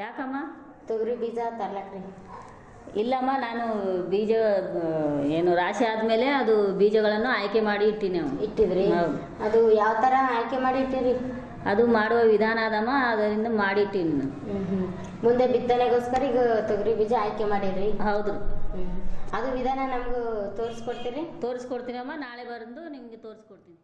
ಯಾಕಮ್ಮ ತೊಗರಿ ಬೀಜ ತರ್ಲಕ್ರಿ ಇಲ್ಲಮ್ಮ ನಾನು ಬೀಜ ಆ, ಏನು ರಾಶಿ ಆದಮೇಲೆ ಅದು ಬೀಜಗಳನ್ನು ಆಯ್ಕೆ ಮಾಡಿ ಇಟ್ಟಿನಿ ನಾವು ಇಟ್ಟಿದ್ರಿ ಹೌದು. ಅದು ಯಾವ ತರ ಆಯ್ಕೆ ಮಾಡಿ ಇಟ್ಟಿರಿ ಅದು ಮಾಡುವ ವಿಧಾನ ಅದಮ್ಮ ಅದರಿಂದ ಮಾಡಿಟ್ಟಿನಿ ನಾನು ಹ್ಮ್ ಹ್ಮ್ ಮುಂದೆ ಬಿತ್ತನೆಗೋಸ್ಕರ ಈಗ ತೊಗರಿ ಬೀಜ ಆಯ್ಕೆ ಮಾಡಿರಿ ಹೌದು ಹ್ಮ್ ಅದು ವಿಧಾನ ನಮ್ಗೂ ತೋರಿಸ್ಕೊಡ್ತೀರಿ ತೋರಿಸ್ಕೊಡ್ತೀನಮ್ಮ ನಾಳೆ ಬಂದು ನಿಮಗೆ ತೋರಿಸ್ಕೊಡ್ತೀನಿ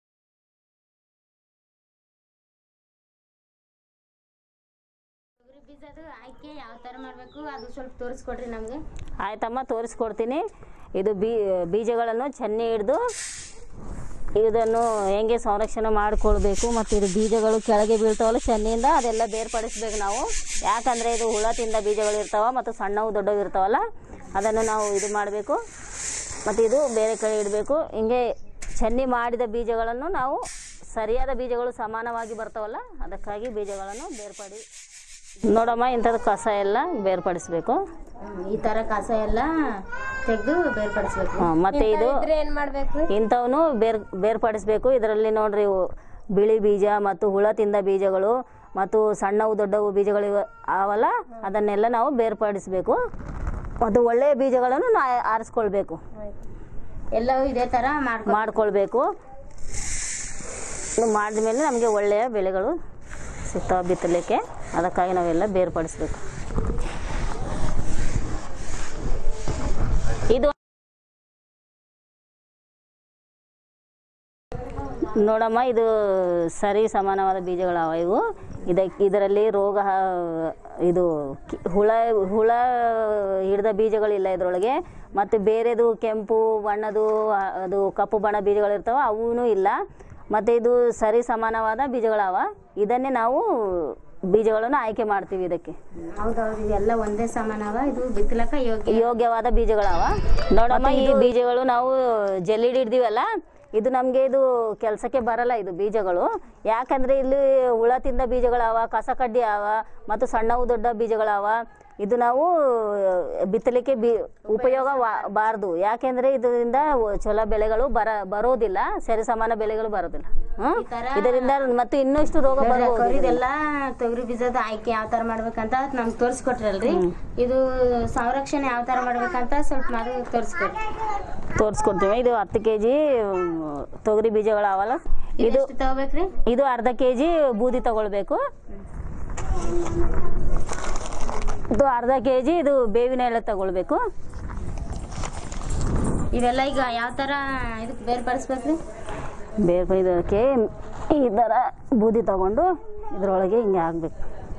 ತೊಗರಿ ಬೀಜದ ಆಯ್ಕೆ ಯಾವ ತರ ಮಾಡ್ಬೇಕು ಅದು ಸ್ವಲ್ಪ ತೋರಿಸ್ಕೊಡ್ರಿ ನಮ್ಗೆ ಆಯ್ತಮ್ಮ ತೋರಿಸ್ಕೊಡ್ತೀನಿ ಇದು ಬೀ ಬೀಜಗಳನ್ನು ಚೆನ್ನಿ ಹಿಡಿದು ಇದನ್ನು ಹೆಂಗೆ ಸಂರಕ್ಷಣೆ ಮಾಡಿಕೊಳ್ಬೇಕು ಮತ್ತು ಇದು ಬೀಜಗಳು ಕೆಳಗೆ ಬೀಳ್ತಾವಲ್ಲ ಚೆನ್ನಿಯಿಂದ ಅದೆಲ್ಲ ಬೇರ್ಪಡಿಸ್ಬೇಕು ನಾವು ಯಾಕಂದರೆ ಇದು ಹುಳ ತಿಂದ ಬೀಜಗಳು ಇರ್ತಾವ ಮತ್ತು ಸಣ್ಣವು ದೊಡ್ಡವು ಇರ್ತಾವಲ್ಲ ಅದನ್ನು ನಾವು ಇದು ಮಾಡಬೇಕು ಮತ್ತು ಇದು ಬೇರೆ ಕಡೆ ಇಡಬೇಕು ಹಿಂಗೆ ಚೆನ್ನಿ ಮಾಡಿದ ಬೀಜಗಳನ್ನು ನಾವು ಸರಿಯಾದ ಬೀಜಗಳು ಸಮಾನವಾಗಿ ಬರ್ತಾವಲ್ಲ ಅದಕ್ಕಾಗಿ ಬೀಜಗಳನ್ನು ಬೇರ್ಪಡಿ ನೋಡಮ್ಮ ಇಂಥದ್ದು ಕಸ ಎಲ್ಲ ಬೇರ್ಪಡಿಸ್ಬೇಕು ಹ್ಮ್, ಈ ತರ ಕಸ ಎಲ್ಲ ತೆಗೆದು ಬೇರ್ಪಡಿಸ್ಬೇಕು ಹಾ, ಮತ್ತೆ ಇದು ಏನ್ ಮಾಡ್ಬೇಕು ಇಂಥವನು ಬೇರ್ ಬೇರ್ಪಡಿಸ್ಬೇಕು ಇದರಲ್ಲಿ ನೋಡ್ರಿ ಇವು ಬಿಳಿ ಬೀಜ ಮತ್ತು ಹುಳ ತಿಂದ ಬೀಜಗಳು ಮತ್ತು ಸಣ್ಣವು ದೊಡ್ಡವು ಬೀಜಗಳು ಇವ- ಅವಲ್ಲ ಅದನ್ನೆಲ್ಲ ನಾವು ಬೇರ್ಪಡಿಸ್ಬೇಕು ಮತ್ತು ಒಳ್ಳೆಯ ಬೀಜಗಳನ್ನು ನಾ ಆರಿಸ್ಕೊಳ್ಬೇಕು ಎಲ್ಲವೂ ಇದೇ ತರ ಮಾಡ್ಕೊ ಮಾಡ್ಕೊಳ್ಬೇಕು ಇದು ಮಾಡಿದ್ಮೇಲೆ ನಮಗೆ ಒಳ್ಳೆಯ ಬೆಳೆಗಳು ಸಿಗ್ತಾವೆ ಬಿತ್ತಲಿಕ್ಕೆ ಅದಕ್ಕಾಗಿ ನಾವೆಲ್ಲ ಬೇರ್ಪಡಿಸ್ಬೇಕು ಇದು ನೋಡಮ್ಮ ಇದು ಸರಿ ಸಮಾನವಾದ ಬೀಜಗಳವ ಇವು ಇದಕ್ಕೆ ಇದರಲ್ಲಿ ರೋಗ ಹ- ಇದು ಕಿ- ಹುಳ ಹುಳ ಹಿಡಿದ ಬೀಜಗಳಿಲ್ಲ ಇದರೊಳಗೆ ಮತ್ತು ಬೇರೆದು ಕೆಂಪು ಬಣ್ಣದು ಆ, ಅದು ಕಪ್ಪು ಬಣ್ಣ ಬೀಜಗಳು ಇರ್ತಾವ ಅವೂ ಇಲ್ಲ ಮತ್ತು ಇದು ಸರಿ ಸಮಾನವಾದ ಬೀಜಗಳವ ಇದನ್ನೇ ನಾವು ಬೀಜಗಳನ್ನು ಆಯ್ಕೆ ಮಾಡ್ತೀವಿ ಇದಕ್ಕೆ ಹೌದೌದು ಇವೆಲ್ಲ ಒಂದೇ ಸಮಾನವ ಇದು ಬಿತ್ತಲಕ್ಕ ಯೋಗ್ಯ ಯೋಗ್ಯವಾದ ಬೀಜಗಳವ ನೋಡಮ್ಮ ಈ ಬೀಜಗಳು ನಾವು ಜಲ್ಲಿಡಿ ಹಿಡ್ದಿವಲ್ಲ ಇದು ನಮಗೆ ಇದು ಕೆಲಸಕ್ಕೆ ಬರಲ್ಲ ಇದು ಬೀಜಗಳು ಯಾಕಂದ್ರೆ ಇಲ್ಲಿ ಹುಳ ತಿಂದ ಬೀಜಗಳವ ಕಸ ಕಡ್ಡಿ ಅವ ಮತ್ತು ಸಣ್ಣವು ದೊಡ್ಡ ಬೀಜಗಳವ ಇದು ನಾವು ಬಿತ್ತಲಿಕ್ಕೆ ಬಿ ಉಪಯೋಗ ಬಾರದು ಯಾಕೆಂದ್ರೆ ಇದರಿಂದ ಚಲೋ ಬೆಳೆಗಳು ಬರ ಬರೋದಿಲ್ಲ ಸರಿ ಸಮಾನ ಬೆಳೆಗಳು ಬರೋದಿಲ್ಲ ಹ್ಮ್ ಈ ತರ- ಇದರಿಂದ ಮತ್ತು ಇನ್ನಷ್ಟು ರೋಗ ಬರಬಹುದು ಇದೆಲ್ಲ ತೊಗರಿ ಬೀಜದ ಆಯ್ಕೆ ಯಾವ ತರ ಮಾಡ್ಬೇಕಂತ ನಮ್ಗೆ ತೋರಿಸ್ಕೊಟ್ರಲ್ರಿ ಇದು ಸಂರಕ್ಷಣೆ ಯಾವ ತರ ಮಾಡ್ಬೇಕಂತ ಸ್ವಲ್ಪ ಮಾತು ತೋರಿಸ್ಕೊಟ್ರಿ ತೋರಿಸ್ಕೊಡ್ತೀವಿ ಇದು ಹತ್ತು ಕೆ ಜಿ ತೊಗರಿ ಬೀಜಗಳು ಅವಲ್ಲ ಇದು ಇದು ತಗೋಬೇಕ್ರಿ ಇದು ಅರ್ಧ ಕೆ ಜಿ ಬೂದಿ ತಗೊಳ್ಬೇಕು ಇದು ಅರ್ಧ ಕೆ ಜಿ ಇದು ಬೇವಿನ ಎಲೆ ತಗೊಳ್ಬೇಕು ಇವೆಲ್ಲ ಈಗ ಯಾವ ತರ ಇದಕ್ಕೆ ಬೇರ್ಪಡಿಸ್ಬೇಕ್ರಿ ಬೇರೆ ಇದಕ್ಕೆ ಈ ಥರ ಬೂದಿ ತಗೊಂಡು ಇದರೊಳಗೆ ಹಿಂಗೆ ಹಾಕ್ಬೇಕು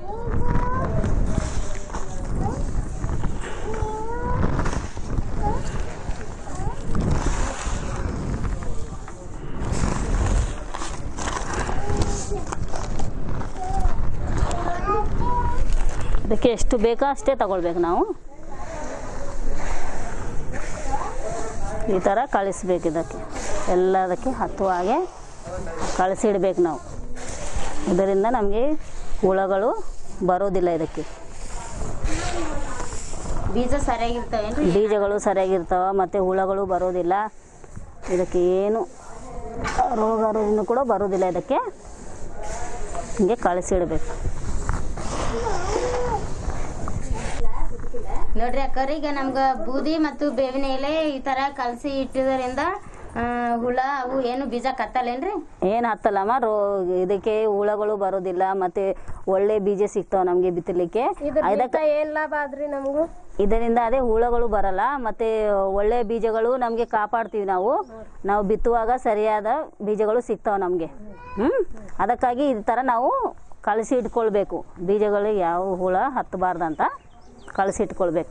ಇದಕ್ಕೆ ಎಷ್ಟು ಬೇಕೋ ಅಷ್ಟೇ ತಗೊಳ್ಬೇಕು ನಾವು ಈ ಥರ ಕಳಿಸ್ಬೇಕು ಇದಕ್ಕೆ ಎಲ್ಲದಕ್ಕೆ ಹತ್ತುವ ಹಾಗೆ ಕಳಿಸಿಡ್ಬೇಕು ನಾವು ಇದರಿಂದ ನಮಗೆ ಹುಳಗಳು ಬರೋದಿಲ್ಲ ಇದಕ್ಕೆ ಬೀಜ ಸರಿಯಾಗಿರ್ತಾವೇನ್ರಿ ಬೀಜಗಳು ಸರಿಯಾಗಿರ್ತಾವ ಮತ್ತು ಹುಳಗಳು ಬರೋದಿಲ್ಲ ಇದಕ್ಕೆ ಏನು ರೋಗ ರುಜಿನ ಕೂಡ ಬರೋದಿಲ್ಲ ಇದಕ್ಕೆ ಹಿಂಗೆ ಕಳಿಸಿಡ್ಬೇಕು ನೋಡ್ರಿ ಅಕ್ಕವ್ರಿ ಈಗ ನಮ್ಗ ಬೂದಿ ಮತ್ತು ಬೇವಿನ ಎಲೆ ಈ ತರ ಕಲಸಿ ಇಟ್ಟಿದ್ರಿಂದ ಆ, ಹುಳ ಅವು ಏನು ಬೀಜ ಕತ್ತಲೇನ್ರಿ ಏನು ಹತ್ತಲ್ಲಮ್ಮ ರೋ ಇದಕ್ಕೆ ಹುಳಗಳು ಬರೋದಿಲ್ಲ ಮತ್ತು ಒಳ್ಳೆ ಬೀಜ ಸಿಗ್ತಾವ ನಮಗೆ ಬಿತ್ತಲಿಕ್ಕೆ ಇದಕ್ಕೆ ಏನ್ ಲಾಭ ಆದ್ರಿ ನಮಗೂ ಇದರಿಂದ ಅದೇ ಹುಳಗಳು ಬರಲ್ಲ ಮತ್ತೆ ಒಳ್ಳೆ ಬೀಜಗಳು ನಮಗೆ ಕಾಪಾಡ್ತೀವಿ ನಾವು ನಾವು ಬಿತ್ತುವಾಗ ಸರಿಯಾದ ಬೀಜಗಳು ಸಿಗ್ತಾವೆ ನಮಗೆ ಹ್ಞೂ ಅದಕ್ಕಾಗಿ ಈ ಥರ ನಾವು ಕಳಿಸಿ ಇಟ್ಕೊಳ್ಬೇಕು ಬೀಜಗಳು ಯಾವ ಹುಳ ಹತ್ತಬಾರ್ದಂತ ಕಳಿಸಿ ಇಟ್ಕೊಳ್ಬೇಕು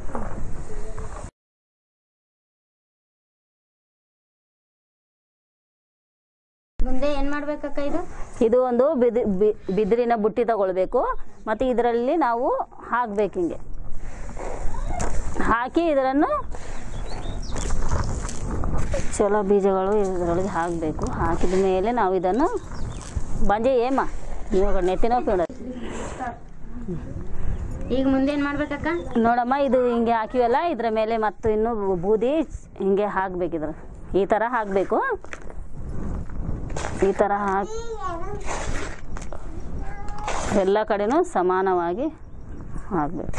ಮುಂದೆ ಏನ್ ಮಾಡ್ಬೇಕಕ್ಕ ಇದು ಇದು ಒಂದು ಬಿದಿ ಬಿ- ಬಿದಿರಿನ ಬುಟ್ಟಿ ತಗೊಳ್ಬೇಕು ಮತ್ತು ಇದರಲ್ಲಿ ನಾವು ಹಾಕ್ಬೇಕು ಹಿಂಗೆ ಹಾಕಿ ಇದನ್ನು ಚಲೋ ಬೀಜಗಳು ಇದರೊಳಗೆ ಹಾಕಬೇಕು ಹಾಕಿದ ಮೇಲೆ ನಾವು ಇದನ್ನು ಬಂಜೆ ಏಮ ಇವಾಗ ನೆತ್ತಿನ ನೋಡ ಈಗ ಮುಂದೆ ಏನ್ ಮಾಡ್ಬೇಕಕ್ಕ ನೋಡಮ್ಮ ಇದು ಹಿಂಗೆ ಹಾಕಿವಲ್ಲ ಇದರ ಮೇಲೆ ಮತ್ತು ಇನ್ನು ಬೂದಿ ಹಿಂಗೆ ಹಾಕ್ಬೇಕು ಇದ್ರ ಈ ಥರ ಹಾಕಬೇಕು ಈ ಥರ ಹಾಕಿ ಎಲ್ಲ ಕಡೆನೂ ಸಮಾನವಾಗಿ ಹಾಕಬೇಕು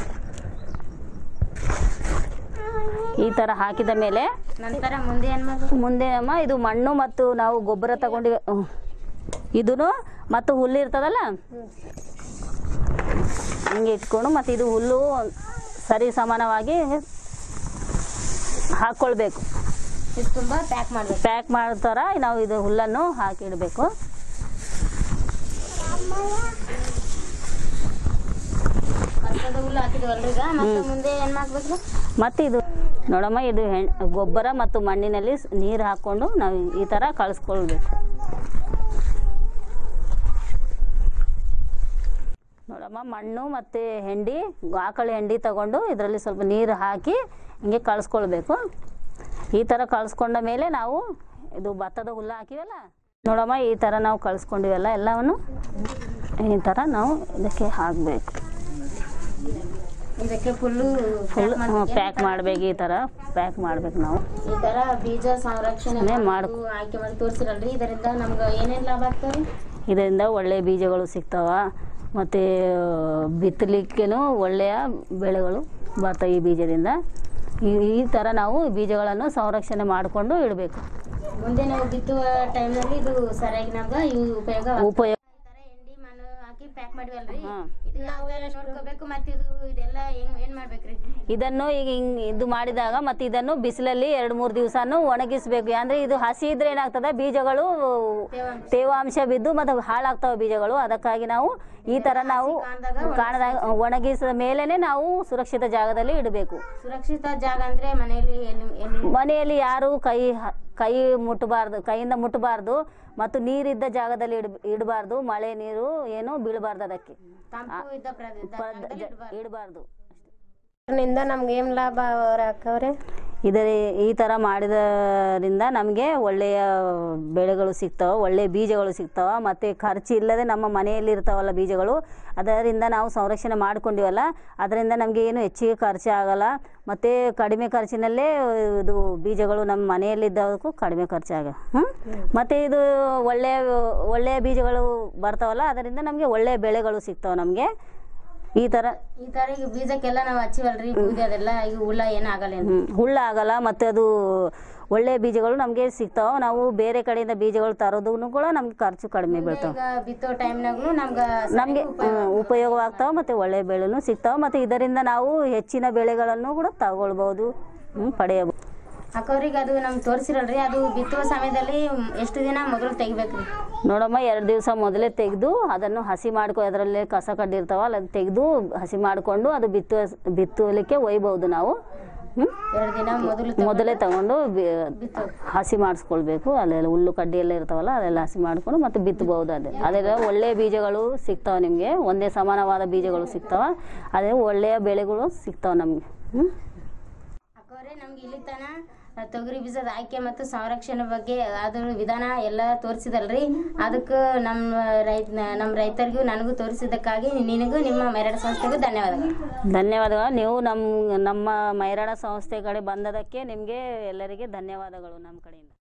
ಈ ಥರ ಹಾಕಿದ ಮೇಲೆ ನಂತರ ಮುಂದೆ ಏನ್ ಮಾಡ್ಬೇಕು ಮುಂದೆ ಅಮ್ಮ ಇದು ಮಣ್ಣು ಮತ್ತು ನಾವು ಗೊಬ್ಬರ ತಗೊಂಡಿವೆ ಇದೂ ಮತ್ತು ಹುಲ್ಲು ಇರ್ತದಲ್ಲ ಹಂಗೆ ಇಟ್ಕೊಂಡು ಮತ್ತು ಇದು ಹುಲ್ಲು ಸರಿ ಸಮಾನವಾಗಿ ಹಾಕ್ಕೊಳ್ಬೇಕು ಇದು ತುಂಬಾ ಪ್ಯಾಕ್ ಮಾಡ್ಬೇಕು ಪ್ಯಾಕ್ ಮಾಡ್ತಾರ ನಾವು ಇದು ಹುಲ್ಲನ್ನು ಹಾಕಿಡಬೇಕು ಭತ್ತದ ಹುಲ್ಲು ಹಾಕಿದ್ವಲ್ರಿ ಈಗ ಮತ್ತೆ ಮುಂದೆ ಏನ್ ಮಾಡ್ಬೇಕು ಮತ್ತು ಇದು ನೋಡಮ್ಮ ಇದು ಹೆಣ್ ಗೊಬ್ಬರ ಮತ್ತು ಮಣ್ಣಿನಲ್ಲಿ ಸ್- ನೀರು ಹಾಕ್ಕೊಂಡು ನಾವು ಈ ಥರ ಕಳಿಸ್ಕೊಳ್ಬೇಕು ನೋಡಮ್ಮ ಮಣ್ಣು ಮತ್ತು ಹೆಂಡಿ ಆಕಳ ಹೆಂಡಿ ತಗೊಂಡು ಇದರಲ್ಲಿ ಸ್ವಲ್ಪ ನೀರು ಹಾಕಿ ಹಿಂಗೆ ಕಳಿಸ್ಕೊಳ್ಬೇಕು ಈ ಥರ ಕಳಿಸ್ಕೊಂಡ ಮೇಲೆ ನಾವು ಇದು ಭತ್ತದ ಹುಲ್ಲು ಹಾಕಿವಲ್ಲ ನೋಡಮ್ಮ ಈ ಥರ ನಾವು ಕಳಿಸ್ಕೊಂಡಿವಲ್ಲ ಎಲ್ಲವನ್ನು ಈ ಥರ ನಾವು ಇದಕ್ಕೆ ಹಾಕಬೇಕು ಇದಕ್ಕೆ ಫುಲ್ಲು ಫುಲ್ ಪ್ಯಾಕ್ ಮಾಡ್ಬೇಕು ಈ ಥರ ಪ್ಯಾಕ್ ಮಾಡ್ಬೇಕು ನಾವು ಈ ತರ ಬೀಜ ಸಂರಕ್ಷಣೆ ನೇ ಮಾಡ್ ಆಯ್ಕೆ ಮಾಡಿ ತೋರಿಸಿರಲ್ರಿ ಇದರಿಂದ ನಮ್ಗೆ ಏನೇನ್ ಲಾಭ ಆಗ್ತಾವ್ರಿ ಇದರಿಂದ ಒಳ್ಳೆಯ ಬೀಜಗಳು ಸಿಗ್ತಾವ ಮತ್ತು ಬಿತ್ತಲಿಕ್ಕೇನು ಒಳ್ಳೆಯ ಬೆಳೆಗಳು ಬರ್ತವೆ ಈ ಬೀಜದಿಂದ ಈ ಈ ಥರ ನಾವು ಬೀಜಗಳನ್ನು ಸಂರಕ್ಷಣೆ ಮಾಡಿಕೊಂಡು ಇಡಬೇಕು ಮುಂದೆ ನಾವು ಬಿತ್ತುವ ಟೈಮ್ನಲ್ಲಿ ಇದು ಸರಿಯಾಗಿ ನಮ್ಗೆ ಇವು ಉಪಯೋಗ ಆಗ್ತವೆ. ಉಪಯೋಗ ಈ ತರ ಎಂಡಿ ಮಣ್ಣು ಹಾಕಿ ಪ್ಯಾಕ್ ಮಾಡಿವಲ್ರಿ ಹಾ. ಇದು ಯಾವ ತರ ನೋಡ್ಕೋಬೇಕು ಮತ್ತೆ ಇದು ಇದೆಲ್ಲ ಹೆಂಗ್ ಏನ್ ಮಾಡ್ಬೇಕ್ರಿ ಇದನ್ನು ಈಗ ಹಿಂಗೆ ಇದು ಮಾಡಿದಾಗ ಮತ್ತು ಇದನ್ನು ಬಿಸಿಲಲ್ಲಿ ಎರಡು ಮೂರು ದಿವಸನೂ ಒಣಗಿಸ್ಬೇಕು ಅಂದರೆ ಇದು ಹಸಿ ಇದ್ರೆ ಏನಾಗ್ತದೆ ಬೀಜಗಳು ತೇವಾಂಶ. ತೇವಾಂಶ ಬಿದ್ದು ಮತ್ತು ಹಾಳಾಗ್ತವೆ ಬೀಜಗಳು ಅದಕ್ಕಾಗಿ ನಾವು ಈ ಥರ ನಾವು ಕಾಣ್ದಾಗ ಕಾಣದಾಗ ಒಣಗಿಸಿದ ಮೇಲೇ ನಾವು ಸುರಕ್ಷಿತ ಜಾಗದಲ್ಲಿ ಇಡಬೇಕು ಸುರಕ್ಷಿತ ಜಾಗ ಅಂದ್ರೆ ಮನೆಯಲ್ಲಿ ಎಲ್ಲಿ ಎಲ್ಲಿ ಮನೆಯಲ್ಲಿ ಯಾರು ಕೈ ಹ- ಕೈ ಮುಟ್ಟಬಾರ್ದು ಕೈಯಿಂದ ಮುಟ್ಟಬಾರ್ದು ಮತ್ತು ನೀರಿದ್ದ ಜಾಗದಲ್ಲಿ ಇಡ್ ಇಡಬಾರ್ದು ಮಳೆ ನೀರು ಏನು ಬೀಳಬಾರ್ದು ಅದಕ್ಕೆ ತಂಪು ಇದ್ದ ಪ್ರದೇಶ ಇಡಬಾರ್ದು ನಿಂದ ನಮ್ಗೆ ಏನ್ ಲಾಭ ಅಕ್ಕವ್ರೆ ಇದರ ಈ ಥರ ಮಾಡಿದರಿಂದ ನಮಗೆ ಒಳ್ಳೆಯ ಬೆಳೆಗಳು ಸಿಗ್ತಾವೆ ಒಳ್ಳೆಯ ಬೀಜಗಳು ಸಿಗ್ತಾವೆ ಮತ್ತು ಖರ್ಚು ಇಲ್ಲದೆ ನಮ್ಮ ಮನೆಯಲ್ಲಿ ಇರ್ತಾವಲ್ಲ ಬೀಜಗಳು ಅದರಿಂದ ನಾವು ಸಂರಕ್ಷಣೆ ಮಾಡ್ಕೊಂಡಿವಲ್ಲ ಅದರಿಂದ ನಮಗೆ ಏನು ಹೆಚ್ಚಿಗೆ ಖರ್ಚು ಆಗಲ್ಲ ಮತ್ತು ಕಡಿಮೆ ಖರ್ಚಿನಲ್ಲೇ ಇದು ಬೀಜಗಳು ನಮ್ಮ ಮನೆಯಲ್ಲಿದ್ದವಕ್ಕೂ ಕಡಿಮೆ ಖರ್ಚಾಗ ಹ್ಞೂ ಮತ್ತು ಇದು ಒಳ್ಳೆಯ ಒಳ್ಳೆಯ ಬೀಜಗಳು ಬರ್ತಾವಲ್ಲ ಅದರಿಂದ ನಮಗೆ ಒಳ್ಳೆಯ ಬೆಳೆಗಳು ಸಿಗ್ತಾವೆ ನಮಗೆ ಈ ಥರ ಈ ತರ ಈಗ ಬೀಜಕ್ಕೆಲ್ಲ ನಾವು ಹಚ್ಚಿವಲ್ರಿ ಬೂದಿ ಅದೆಲ್ಲ ಈಗ ಹುಳ ಏನ್ ಆಗಲ್ಲ ಏನು ಹ್ಮ್. ಹುಳ್ಳಾಗಲ್ಲ ಮತ್ತು ಅದು ಒಳ್ಳೆಯ ಬೀಜಗಳು ನಮಗೆ ಸಿಗ್ತಾವೆ ನಾವು ಬೇರೆ ಕಡೆಯಿಂದ ಬೀಜಗಳು ತರೋದೂ ಕೂಡ ನಮ್ಗೆ ಖರ್ಚು ಕಡಿಮೆ ಬೀಳ್ತಾವೆ ಈಗ ಬಿತ್ತೋ ಟೈಮ್ನಾಗ್ನು ನಮ್ಗ ನಮಗೆ ಉಪಯೋಗವಾಗ್ತಾವೆ ಮತ್ತು ಒಳ್ಳೆಯ ಬೆಳೆನೂ ಸಿಗ್ತಾವೆ ಮತ್ತು ಇದರಿಂದ ನಾವು ಹೆಚ್ಚಿನ ಬೆಳೆಗಳನ್ನು ಕೂಡ ತಗೊಳ್ಬೋದು ಹ್ಮ್, ಪಡೆಯಬಹುದು ಅಕ್ಕವ್ರಿಗೆ ಅದು ನಮ್ಗೆ ತೋರಿಸಿರಲ್ರಿ ಅದು ಬಿತ್ತುವ ಸಮಯದಲ್ಲಿ ಎಷ್ಟು ದಿನ ಮೊದಲು ತೆಗಿಬೇಕ್ರಿ ನೋಡಮ್ಮ ಎರಡು ದಿವಸ ಮೊದಲೇ ತೆಗೆದು ಅದನ್ನು ಹಸಿ ಮಾಡ್ಕೊ ಅದರಲ್ಲೇ ಕಸ ಕಡ್ಡಿರ್ತಾವಲ್ಲ ಅದು ತೆಗೆದು ಹಸಿ ಮಾಡಿಕೊಂಡು ಅದು ಬಿತ್ತುವ ಬಿತ್ತಲಿಕ್ಕೆ ಒಯ್ಬೋದು ನಾವು ಹ್ಮ್? ಎರಡು ದಿನ ಮೊದಲು ಮೊದಲೇ ತಗೊಂಡು ಬಿ- ಬಿತ್ತು ಹಸಿ ಮಾಡಿಸ್ಕೊಳ್ಬೇಕು ಅಲ್ಲೆಲ್ಲ ಹುಲ್ಲು ಕಡ್ಡಿ ಎಲ್ಲ ಇರ್ತಾವಲ್ಲ ಅದೆಲ್ಲ ಹಸಿ ಮಾಡ್ಕೊಂಡು ಮತ್ತೆ ಬಿತ್ತಬಹುದು ಅದೇ ಅದೆಲ್ಲ ಒಳ್ಳೆಯ ಬೀಜಗಳು ಸಿಗ್ತಾವೆ ನಿಮಗೆ ಒಂದೇ ಸಮಾನವಾದ ಬೀಜಗಳು ಸಿಗ್ತಾವೆ ಅದೇ ಒಳ್ಳೆಯ ಬೆಳೆಗಳು ಸಿಗ್ತಾವೆ ನಮಗೆ ಹ್ಞೂ ಅಕ್ಕವ್ರೆ ನಮ್ಗೆ ಇಲ್ಲಿ ತನ ತೊಗರಿ ಬೀಜದ ಆಯ್ಕೆ ಮತ್ತು ಸಂರಕ್ಷಣೆ ಬಗ್ಗೆ ಅದ್ರ ವಿಧಾನ ಎಲ್ಲ ತೋರಿಸಿದಲ್ರಿ ಅದಕ್ಕೆ ನಮ್ಮ ರೈತ ನಮ್ಮ ರೈತರಿಗೂ ನನಗೂ ತೋರಿಸಿದ್ದಕ್ಕಾಗಿ ನಿನಗೂ ನಿಮ್ಮ ಮೆರಡ ಸಂಸ್ಥೆಗೂ ಧನ್ಯವಾದಗಳು ಧನ್ಯವಾದಗಳು ನೀವು ನಮ್ಮ ನಮ್ಮ ಮೈರಾಣ ಸಂಸ್ಥೆ ಕಡೆ ಬಂದದಕ್ಕೆ ನಿಮಗೆ ಎಲ್ಲರಿಗೆ ಧನ್ಯವಾದಗಳು ನಮ್ಮ ಕಡೆಯಿಂದ